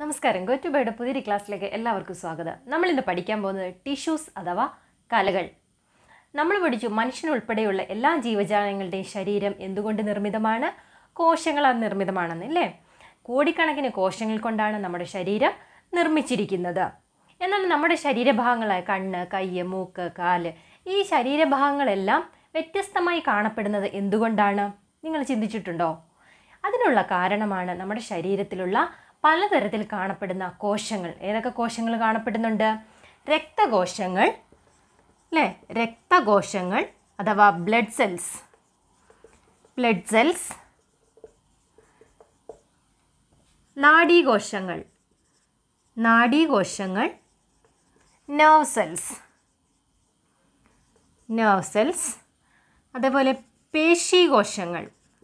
നമസ്കാരം ഗോറ്റുബയുടെ പുതിയൊരു ക്ലാസ്സിലേക്ക് എല്ലാവർക്കും സ്വാഗതം നമ്മൾ ഇന്ന് പഠിക്കാൻ പോകുന്നത് ടിഷ്യൂസ് അഥവാ കലകൾ നമ്മൾ പഠിച്ചു മനുഷ്യനുൾപ്പെടെയുള്ള എല്ലാ ജീവജാലങ്ങളുടെയും ശരീരം എന്തുകൊണ്ട് നിർമ്മിതമാണ് കോശങ്ങളാൽ നിർമ്മിതമാണെന്ന് അല്ലേ കോടിക്കണക്കിന് കോശങ്ങൾ കൊണ്ടാണ് നമ്മുടെ ശരീരം നിർമ്മിച്ചിരിക്കുന്നത് എന്നാൽ നമ്മുടെ ശരീരഭാഗങ്ങളായ കണ്ണ് കയ്യ് മൂക്ക് കാല് ഈ ശരീരഭാഗങ്ങളെല്ലാം വ്യത്യസ്തമായി കാണപ്പെടുന്നത് എന്തുകൊണ്ടാണ് നിങ്ങൾ ചിന്തിച്ചിട്ടുണ്ടോ അതിനുള്ള കാരണമാണ് നമ്മുടെ ശരീരത്തിലുള്ള പലതരത്തിൽ കാണപ്പെടുന്ന കോശങ്ങൾ ഏതൊക്കെ കോശങ്ങൾ കാണപ്പെടുന്നുണ്ട് രക്തകോശങ്ങൾ അല്ലേ രക്തകോശങ്ങൾ അഥവാ ബ്ലഡ് സെൽസ് ബ്ലഡ് സെൽസ് നാഡീകോശങ്ങൾ നാഡീകോശങ്ങൾ നെർവ് സെൽസ് നെർവ് സെൽസ് അതേപോലെ പേശീകോശങ്ങൾ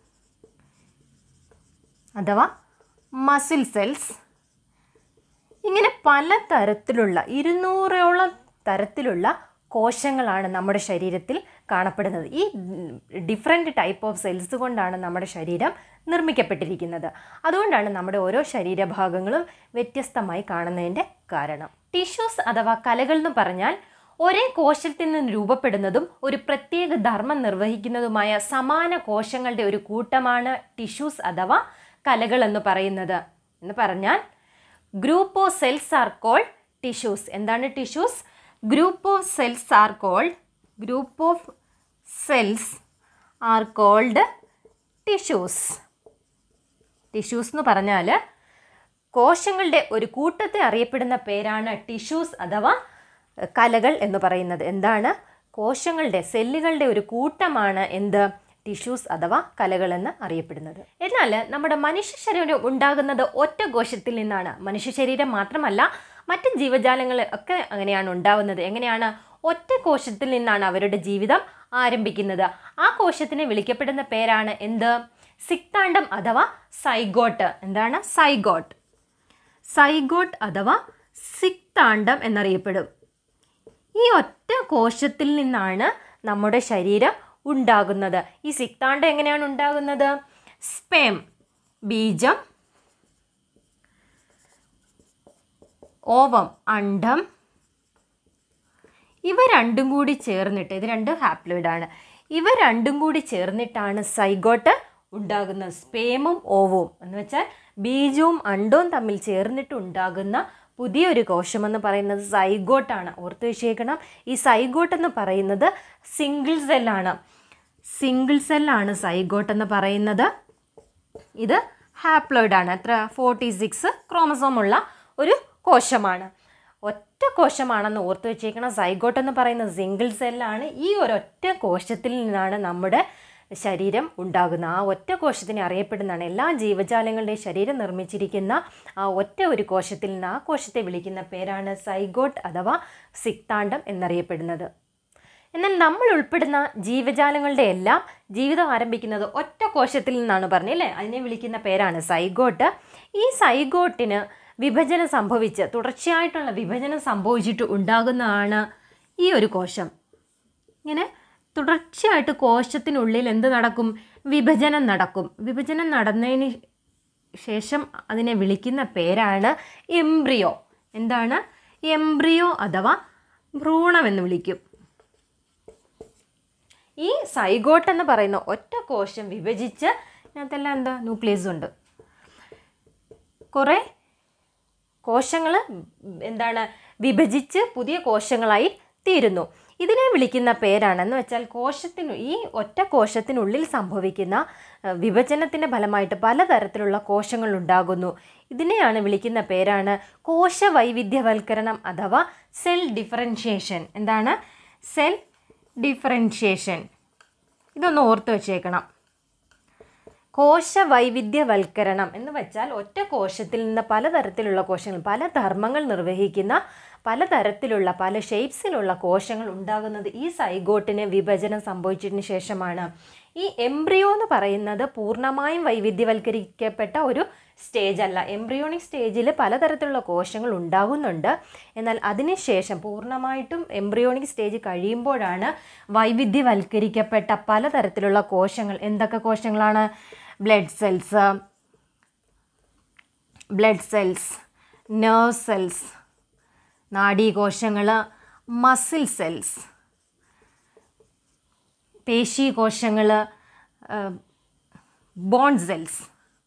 അഥവാ മസിൽ സെൽസ് ഇങ്ങനെ പല തരത്തിലുള്ള ഇരുന്നൂറോളം തരത്തിലുള്ള കോശങ്ങളാണ് നമ്മുടെ ശരീരത്തിൽ കാണപ്പെടുന്നത് ഈ ഡിഫറെൻറ്റ് ടൈപ്പ് ഓഫ് സെൽസ് കൊണ്ടാണ് നമ്മുടെ ശരീരം നിർമ്മിക്കപ്പെട്ടിരിക്കുന്നത് അതുകൊണ്ടാണ് നമ്മുടെ ഓരോ ശരീരഭാഗങ്ങളും വ്യത്യസ്തമായി കാണുന്നതിൻ്റെ കാരണം ടിഷ്യൂസ് അഥവാ കലകൾ എന്ന് പറഞ്ഞാൽ ഒരേ കോശത്തിൽ നിന്ന് രൂപപ്പെടുന്നതും ഒരു പ്രത്യേക ധർമ്മം നിർവഹിക്കുന്നതുമായ സമാന കോശങ്ങളുടെ ഒരു കൂട്ടമാണ് ടിഷ്യൂസ് അഥവാ കലകൾ എന്ന് പറയുന്നത് എന്ന് പറഞ്ഞാൽ group of cells are called tissues എന്താണ് tissues group of cells are called group of cells are called tissues tissues എന്ന് പറഞ്ഞാൽ കോശങ്ങളുടെ ഒരു കൂട്ടത്തെ അറിയപ്പെടുന്ന പേരാണ് ടിഷ്യൂസ് അഥവാ കലകൾ എന്ന് പറയുന്നത് എന്താണ് കോശങ്ങളുടെ സെല്ലുകളുടെ ഒരു കൂട്ടമാണ് എന്ത് ടിഷ്യൂസ് അഥവാ കലകളെന്ന് അറിയപ്പെടുന്നത് എന്നാൽ നമ്മുടെ മനുഷ്യ ശരീരം ഉണ്ടാകുന്നത് ഒറ്റ കോശത്തിൽ നിന്നാണ് മനുഷ്യ ശരീരം മാത്രമല്ല മറ്റ് ജീവജാലങ്ങൾ ഒക്കെ അങ്ങനെയാണ് ഉണ്ടാവുന്നത് എങ്ങനെയാണ് ഒറ്റ കോശത്തിൽ നിന്നാണ് അവരുടെ ജീവിതം ആരംഭിക്കുന്നത് ആ കോശത്തിനെ വിളിക്കപ്പെടുന്ന പേരാണ് എന്ത് സിക്താണ്ഡം അഥവാ സൈഗോട്ട് എന്താണ് സൈഗോട്ട് സൈഗോട്ട് അഥവാ സിക്താണ്ഡം എന്നറിയപ്പെടും ഈ ഒറ്റ കോശത്തിൽ നിന്നാണ് നമ്മുടെ ശരീരം ഉണ്ടാകുന്നത് ഈ സിക്താണ്ഡം എങ്ങനെയാണ് ഉണ്ടാകുന്നത് സ്പേം ബീജം ഓവം അണ്ഡം ഇവ രണ്ടും കൂടി ചേർന്നിട്ട് ഇത് രണ്ട് ഹാപ്ലോയിഡാണ് ഇവ രണ്ടും കൂടി ചേർന്നിട്ടാണ് സൈഗോട്ട് ഉണ്ടാകുന്നത് സ്പേമും ഓവവും എന്ന് വെച്ചാൽ ബീജവും അണ്ടവും തമ്മിൽ ചേർന്നിട്ട് ഉണ്ടാകുന്ന പുതിയൊരു കോശമെന്ന് പറയുന്നത് സൈഗോട്ടാണ് ഓർത്ത് വെച്ചേക്കണം ഈ സൈഗോട്ട് എന്ന് പറയുന്നത് സിംഗിൾ സെല്ലാണ് സിംഗിൾ സെല്ലാണ് സൈഗോട്ട് എന്ന് പറയുന്നത് ഇത് ഹാപ്ലോയിഡ് ആണ് എത്ര ഫോർട്ടി സിക്സ് ക്രോമസോം ഉള്ള ഒരു കോശമാണ് ഒറ്റ കോശമാണെന്ന് ഓർത്ത് വെച്ചേക്കണം സൈഗോട്ട് എന്ന് പറയുന്ന സിംഗിൾ സെല്ലാണ് ഈ ഒരൊറ്റ കോശത്തിൽ നിന്നാണ് നമ്മുടെ ശരീരം ഉണ്ടാകുന്നത് ആ ഒറ്റ കോശത്തിനെ അറിയപ്പെടുന്നതാണ് എല്ലാ ജീവജാലങ്ങളുടെയും ശരീരം നിർമ്മിച്ചിരിക്കുന്ന ആ ഒറ്റ ഒരു കോശത്തിൽ നിന്ന് ആ കോശത്തെ വിളിക്കുന്ന പേരാണ് സൈഗോട്ട് അഥവാ സിക്താണ്ഡം എന്നറിയപ്പെടുന്നത് എന്നാൽ നമ്മൾ ഉൾപ്പെടുന്ന ജീവജാലങ്ങളുടെ എല്ലാം ജീവിതം ആരംഭിക്കുന്നത് ഒറ്റ കോശത്തിൽ നിന്നാണ് പറഞ്ഞല്ലേ അതിനെ വിളിക്കുന്ന പേരാണ് സൈഗോട്ട് ഈ സൈഗോട്ടിന് വിഭജനം സംഭവിച്ച് തുടർച്ചയായിട്ടുള്ള വിഭജനം സംഭവിച്ചിട്ട് ഉണ്ടാകുന്നതാണ് ഈ ഒരു കോശം ഇങ്ങനെ തുടർച്ചയായിട്ട് കോശത്തിനുള്ളിൽ എന്ത് നടക്കും വിഭജനം നടക്കും വിഭജനം നടന്നതിന് ശേഷം അതിനെ വിളിക്കുന്ന പേരാണ് എംബ്രിയോ എന്താണ് എംബ്രിയോ അഥവാ ഭ്രൂണം എന്ന് വിളിക്കും ഈ സൈഗോട്ട് എന്ന് പറയുന്ന ഒറ്റ കോശം വിഭജിച്ച് ഇതിനകത്തെല്ലാം എന്താ ന്യൂക്ലിയസ് ഉണ്ട് കുറേ കോശങ്ങൾ എന്താണ് വിഭജിച്ച് പുതിയ കോശങ്ങളായി തീരുന്നു ഇതിനെ വിളിക്കുന്ന പേരാണെന്ന് വെച്ചാൽ കോശത്തിനു ഈ ഒറ്റ കോശത്തിനുള്ളിൽ സംഭവിക്കുന്ന വിഭജനത്തിൻ്റെ ഫലമായിട്ട് പലതരത്തിലുള്ള കോശങ്ങൾ ഉണ്ടാകുന്നു ഇതിനെയാണ് വിളിക്കുന്ന പേരാണ് കോശവൈവിധ്യവൽക്കരണം അഥവാ സെൽ ഡിഫറൻഷിയേഷൻ എന്താണ് സെൽ ഡിഫറൻഷിയേഷൻ ഇതൊന്ന് ഓർത്ത് വെച്ചേക്കണം കോശവൈവിധ്യവൽക്കരണം എന്ന് വെച്ചാൽ ഒറ്റ കോശത്തിൽ നിന്ന് പലതരത്തിലുള്ള കോശങ്ങൾ പല ധർമ്മങ്ങൾ നിർവഹിക്കുന്ന പലതരത്തിലുള്ള പല ഷേപ്സിലുള്ള കോശങ്ങൾ ഉണ്ടാകുന്നത് ഈ സൈഗോട്ടിന് വിഭജനം സംഭവിച്ചതിന് ശേഷമാണ് ഈ എംബ്രിയോ എന്ന് പറയുന്നത് പൂർണ്ണമായും വൈവിധ്യവൽക്കരിക്കപ്പെട്ട ഒരു സ്റ്റേജ് അല്ല എംബ്രിയോണിക് സ്റ്റേജിൽ പലതരത്തിലുള്ള കോശങ്ങൾ ഉണ്ടാകുന്നുണ്ട് എന്നാൽ അതിനുശേഷം പൂർണ്ണമായിട്ടും എംബ്രിയോണിക് സ്റ്റേജ് കഴിയുമ്പോഴാണ് വൈവിധ്യവൽക്കരിക്കപ്പെട്ട പലതരത്തിലുള്ള കോശങ്ങൾ എന്തൊക്കെ കോശങ്ങളാണ് blood cells blood cells nerve cells നാഡീകോശങ്ങൾ മസിൽ സെൽസ് പേശീകോശങ്ങൾ ബോൺ സെൽസ്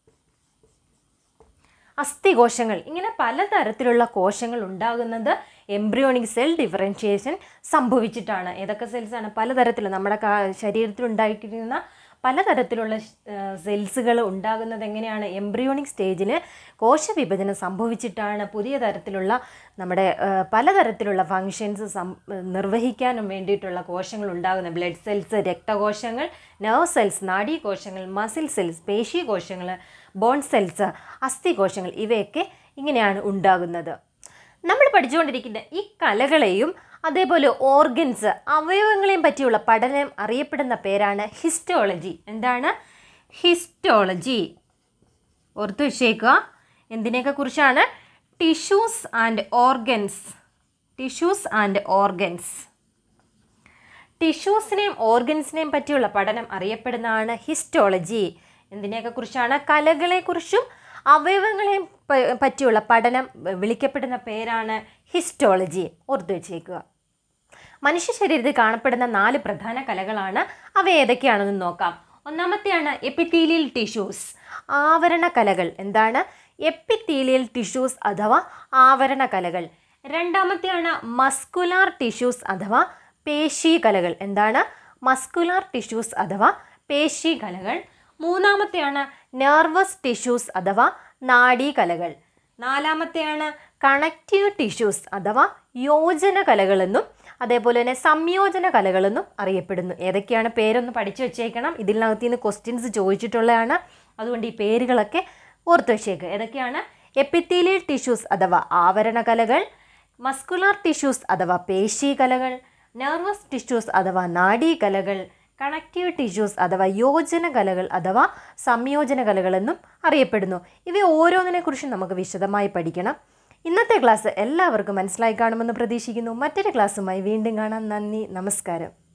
അസ്ഥികോശങ്ങൾ ഇങ്ങനെ പലതരത്തിലുള്ള കോശങ്ങൾ ഉണ്ടാകുന്നത് എംബ്രിയോണിക് സെൽ ഡിഫറൻഷിയേഷൻ സംഭവിച്ചിട്ടാണ് ഏതൊക്കെ സെൽസാണ് പലതരത്തിലുള്ള നമ്മുടെ കാ- ശരീരത്തിൽ ഉണ്ടായിരിക്കുന്ന പലതരത്തിലുള്ള സെൽസുകൾ ഉണ്ടാകുന്നത് എങ്ങനെയാണ് എംബ്രിയോണിക് സ്റ്റേജിൽ കോശവിഭജനം സംഭവിച്ചിട്ടാണ് പുതിയ തരത്തിലുള്ള നമ്മുടെ ആ, പലതരത്തിലുള്ള ഫങ്ഷൻസ് സം നിർവഹിക്കാനും വേണ്ടിയിട്ടുള്ള കോശങ്ങൾ ഉണ്ടാകുന്നത് ബ്ലഡ് സെൽസ് രക്തകോശങ്ങൾ നെർവ് സെൽസ് നാഡീകോശങ്ങൾ മസിൽ സെൽസ് പേശീകോശങ്ങൾ ബോൺ സെൽസ് അസ്ഥികോശങ്ങൾ ഇവയൊക്കെ ഇങ്ങനെയാണ് ഉണ്ടാകുന്നത് നമ്മൾ പഠിച്ചുകൊണ്ടിരിക്കുന്ന ഈ കലകളെയും അതേപോലെ ഓർഗൻസ് അവയവങ്ങളെയും പറ്റിയുള്ള പഠനം അറിയപ്പെടുന്ന പേരാണ് ഹിസ്റ്റോളജി എന്താണ് ഹിസ്റ്റോളജി ഓർത്തു വെച്ചേക്കുക എന്തിനെയൊക്കെ കുറിച്ചാണ് tissues and organs tissues and organs ടിഷ്യൂസിനെയും ഓർഗൻസിനെയും പറ്റിയുള്ള പഠനം അറിയപ്പെടുന്നതാണ് ഹിസ്റ്റോളജി എന്തിനെയൊക്കെ കുറിച്ചാണ് കലകളെക്കുറിച്ചും അവയവങ്ങളെയും പ- പറ്റിയുള്ള പഠനം വിളിക്കപ്പെടുന്ന പേരാണ് ഹിസ്റ്റോളജി ഓർത്തു വെച്ചേക്കുക മനുഷ്യ ശരീരത്തിൽ കാണപ്പെടുന്ന നാല് പ്രധാന കലകളാണ് അവ ഏതൊക്കെയാണെന്ന് നോക്കാം ഒന്നാമത്തെയാണ് എപ്പിത്തീലിയൽ ടിഷ്യൂസ് ആവരണ കലകൾ എന്താണ് എപ്പിത്തീലിയൽ ടിഷ്യൂസ് അഥവാ ആവരണ കലകൾ രണ്ടാമത്തെയാണ് മസ്കുലാർ ടിഷ്യൂസ് അഥവാ പേശി കലകൾ എന്താണ് മസ്കുലാർ ടിഷ്യൂസ് അഥവാ പേശി കലകൾ മൂന്നാമത്തെയാണ് നെർവസ് ടിഷ്യൂസ് അഥവാ നാഡീ കലകൾ നാലാമത്തെയാണ് കണക്റ്റീവ് ടിഷ്യൂസ് അഥവാ യോജന കലകളെന്നും അതേപോലെ തന്നെ സംയോജന കലകളെന്നും അറിയപ്പെടുന്നു ഏതൊക്കെയാണ് പേരൊന്ന് പഠിച്ചു വെച്ചേക്കണം ഇതിനകത്ത് നിന്ന് ക്വസ്റ്റ്യൻസ് ചോദിച്ചിട്ടുള്ളതാണ് അതുകൊണ്ട് ഈ പേരുകളൊക്കെ ഓർത്ത് വെച്ചേക്കുക ഏതൊക്കെയാണ് എപ്പിത്തീലിയൽ ടിഷ്യൂസ് അഥവാ ആവരണ കലകൾ മസ്കുലാർ ടിഷ്യൂസ് അഥവാ പേശി കലകൾ നെർവസ് ടിഷ്യൂസ് അഥവാ നാഡീ കലകൾ കണക്റ്റീവ് ടിഷ്യൂസ് അഥവാ യോജന കലകൾ അഥവാ സംയോജന കലകൾ എന്നും അറിയപ്പെടുന്നു ഇവ ഓരോന്നിനെ കുറിച്ചും നമുക്ക് വിശദമായി പഠിക്കണം ഇന്നത്തെ ക്ലാസ് എല്ലാവർക്കും മനസ്സിലായി കാണുമെന്ന് പ്രതീക്ഷിക്കുന്നു മറ്റൊരു ക്ലാസ്സുമായി വീണ്ടും കാണാം നന്ദി നമസ്കാരം